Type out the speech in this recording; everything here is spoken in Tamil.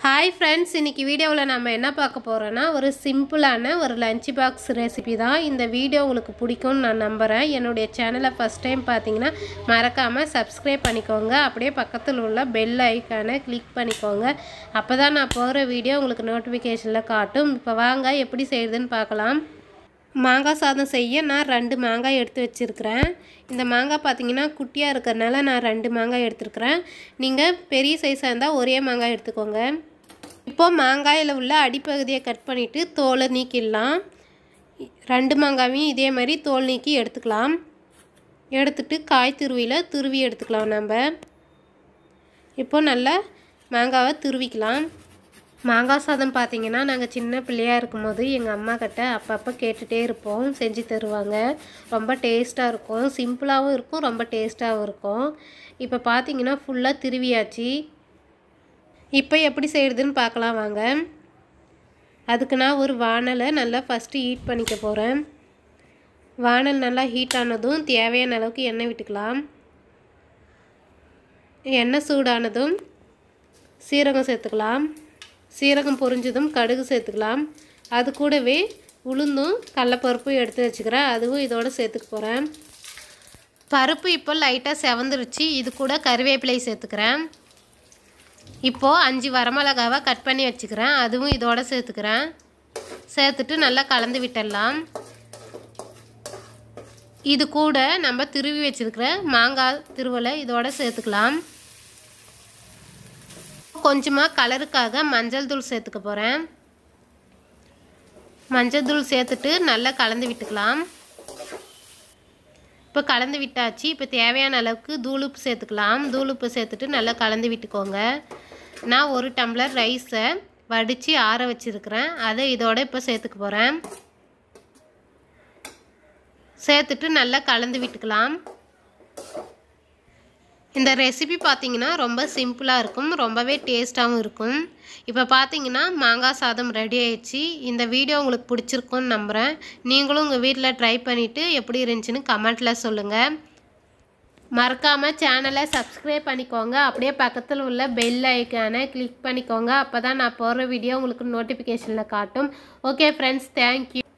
ஹாய் ஃப்ரெண்ட்ஸ் இன்றைக்கி வீடியோவில் நம்ம என்ன பார்க்க போகிறோன்னா ஒரு சிம்பிளான ஒரு லஞ்ச் பாக்ஸ் ரெசிபி தான் இந்த வீடியோ உங்களுக்கு பிடிக்கும்னு நான் நம்புகிறேன் என்னுடைய சேனலை ஃபஸ்ட் டைம் பார்த்தீங்கன்னா மறக்காமல் சப்ஸ்கிரைப் பண்ணிக்கோங்க அப்படியே பக்கத்தில் உள்ள பெல் ஐக்கானை கிளிக் பண்ணிக்கோங்க அப்போ தான் நான் போகிற வீடியோ உங்களுக்கு நோட்டிஃபிகேஷனில் காட்டும் இப்போ வாங்க எப்படி செய்யுதுன்னு பார்க்கலாம் மாங்காய் சாதம் செய்ய நான் ரெண்டு மாங்காய் எடுத்து வச்சுருக்கிறேன் இந்த மாங்காய் பார்த்தீங்கன்னா குட்டியாக இருக்கிறதுனால நான் ரெண்டு மாங்காய் எடுத்துருக்கிறேன் நீங்கள் பெரிய சைஸாக இருந்தால் ஒரே மாங்காய் எடுத்துக்கோங்க இப்போது மாங்காயில் உள்ள அடிப்பகுதியை கட் பண்ணிவிட்டு தோலை நீக்கிடலாம் ரெண்டு மாங்காயும் இதே மாதிரி தோல் நீக்கி எடுத்துக்கலாம் எடுத்துட்டு காய் துருவியில் துருவி எடுத்துக்கலாம் நம்ம இப்போ நல்லா மாங்காவை துருவிக்கலாம் மாங்காய் சாதம் பார்த்தீங்கன்னா நாங்கள் சின்ன பிள்ளையாக இருக்கும்போது எங்கள் அம்மா கிட்ட அப்பப்போ கேட்டுகிட்டே இருப்போம் செஞ்சு தருவாங்க ரொம்ப டேஸ்ட்டாக இருக்கும் சிம்பிளாகவும் இருக்கும் ரொம்ப டேஸ்ட்டாகவும் இருக்கும் இப்போ பார்த்தீங்கன்னா ஃபுல்லாக திருவியாச்சு இப்போ எப்படி செய்கிறதுன்னு பார்க்கலாம் வாங்க அதுக்கு நான் ஒரு வானலை நல்லா ஃபஸ்ட்டு ஹீட் பண்ணிக்க போகிறேன் வானல் நல்லா ஹீட் ஆனதும் தேவையான அளவுக்கு எண்ணெய் விட்டுக்கலாம் எண்ணெய் சூடானதும் சீரகம் சேர்த்துக்கலாம் சீரகம் பொரிஞ்சதும் கடுகு சேர்த்துக்கலாம் அது கூடவே உளுந்தும் கடலப்பருப்பும் எடுத்து வச்சுக்கிறேன் அதுவும் இதோடு சேர்த்துக்க போகிறேன் பருப்பு இப்போ லைட்டாக செவந்துருச்சு இது கூட கருவேப்பிலை சேர்த்துக்கிறேன் இப்போது அஞ்சு வரமிளகாவை கட் பண்ணி வச்சுக்கிறேன் அதுவும் இதோட சேர்த்துக்கிறேன் சேர்த்துட்டு நல்லா கலந்து விட்டுடலாம் இது கூட நம்ம திருவி வச்சுருக்கிற மாங்காய் திருவலை இதோட சேர்த்துக்கலாம் கொஞ்சமாக கலருக்காக மஞ்சள் தூள் சேர்த்துக்க போகிறேன் மஞ்சள் தூள் சேர்த்துட்டு நல்லா கலந்து விட்டுக்கலாம் இப்போ கலந்து விட்டாச்சு இப்போ தேவையான அளவுக்கு தூளுப்பு சேர்த்துக்கலாம் தூளுப்பு சேர்த்துட்டு நல்லா கலந்து விட்டுக்கோங்க நான் ஒரு டம்ளர் ரைஸை வடித்து ஆற வச்சுருக்கிறேன் அதை இதோட இப்போ சேர்த்துக்க போகிறேன் சேர்த்துட்டு நல்லா கலந்து விட்டுக்கலாம் இந்த ரெசிபி பார்த்தீங்கன்னா ரொம்ப சிம்பிளாக இருக்கும் ரொம்பவே டேஸ்ட்டாகவும் இருக்கும் இப்போ பார்த்தீங்கன்னா மாங்காய் சாதம் ரெடி ஆயிடுச்சு இந்த வீடியோ உங்களுக்கு பிடிச்சிருக்குன்னு நம்புகிறேன் நீங்களும் உங்கள் வீட்டில் ட்ரை பண்ணிவிட்டு எப்படி இருந்துச்சுன்னு கமெண்ட்டில் சொல்லுங்கள் மறக்காமல் சேனலை சப்ஸ்கிரைப் பண்ணிக்கோங்க அப்படியே பக்கத்தில் உள்ள பெல் ஐக்கானை கிளிக் பண்ணிக்கோங்க அப்போ தான் நான் போடுற வீடியோ உங்களுக்கு நோட்டிஃபிகேஷனில் காட்டும் ஓகே ஃப்ரெண்ட்ஸ் தேங்க்யூ